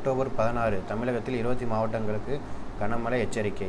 October பதினாறு தமிழகத்தில் இருபத்தி மாவட்டங்களுக்கு கனமழை எச்சரிக்கை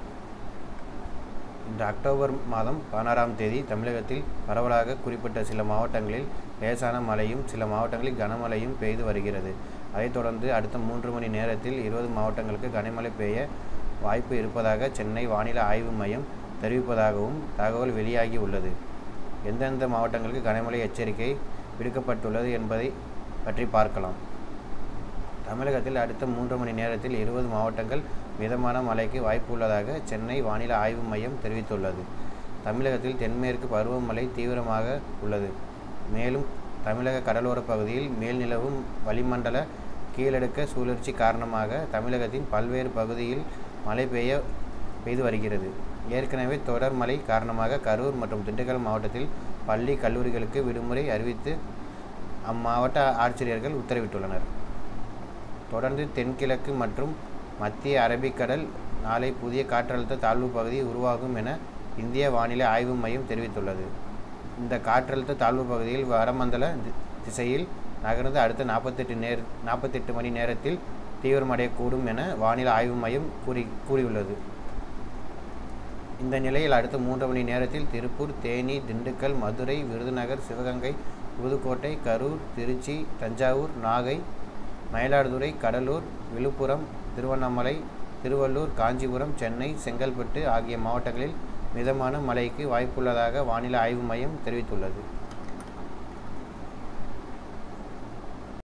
இன்று அக்டோபர் மாதம் பதினாறாம் தேதி தமிழகத்தில் பரவலாக குறிப்பிட்ட சில மாவட்டங்களில் லேசான மழையும் சில மாவட்டங்களில் கனமழையும் பெய்து வருகிறது அதைத் தொடர்ந்து அடுத்த மூன்று மணி நேரத்தில் இருபது மாவட்டங்களுக்கு கனமழை பெய்ய வாய்ப்பு இருப்பதாக சென்னை வானிலை ஆய்வு மையம் தெரிவிப்பதாகவும் தகவல் வெளியாகி உள்ளது எந்தெந்த மாவட்டங்களுக்கு கனமழை எச்சரிக்கை விடுக்கப்பட்டுள்ளது என்பதை பற்றி பார்க்கலாம் தமிழகத்தில் அடுத்த மூன்று மணி நேரத்தில் இருபது மாவட்டங்கள் மிதமான மழைக்கு வாய்ப்பு உள்ளதாக சென்னை வானிலை ஆய்வு மையம் தெரிவித்துள்ளது தமிழகத்தில் தென்மேற்கு பருவமழை தீவிரமாக உள்ளது மேலும் தமிழக கடலோரப் பகுதியில் மேல்நிலவும் வளிமண்டல கீழடுக்க சுழற்சி காரணமாக தமிழகத்தின் பல்வேறு பகுதியில் மழை பெய்ய பெய்து வருகிறது ஏற்கனவே தொடர் மழை காரணமாக கரூர் மற்றும் திண்டுக்கல் மாவட்டத்தில் பள்ளி கல்லூரிகளுக்கு விடுமுறை அறிவித்து அம்மாவட்ட ஆட்சியர்கள் உத்தரவிட்டுள்ளனர் தொடர்ந்து தென்கிழக்கு மற்றும் மத்திய அரபிக்கடல் நாளை புதிய காற்றழுத்த தாழ்வு பகுதி உருவாகும் என இந்திய வானிலை ஆய்வு மையம் தெரிவித்துள்ளது இந்த காற்றழுத்த தாழ்வு பகுதியில் வடமண்டல தி- திசையில் நகர்ந்து அடுத்த நாற்பத்தெட்டு நேர் நாற்பத்தெட்டு மணி நேரத்தில் தீவிரமடையக்கூடும் என வானிலை ஆய்வு மையம் கூறி கூறியுள்ளது இந்த நிலையில் அடுத்த மூன்று மணி நேரத்தில் திருப்பூர் தேனி திண்டுக்கல் மதுரை விருதுநகர் சிவகங்கை புதுக்கோட்டை கரூர் திருச்சி தஞ்சாவூர் நாகை மயிலாடுதுறை கடலூர் விழுப்புரம் திருவண்ணாமலை திருவள்ளூர் காஞ்சிபுரம் சென்னை செங்கல்பட்டு ஆகிய மாவட்டங்களில் மிதமான மழைக்கு வாய்ப்புள்ளதாக வானிலை ஆய்வு மையம் தெரிவித்துள்ளது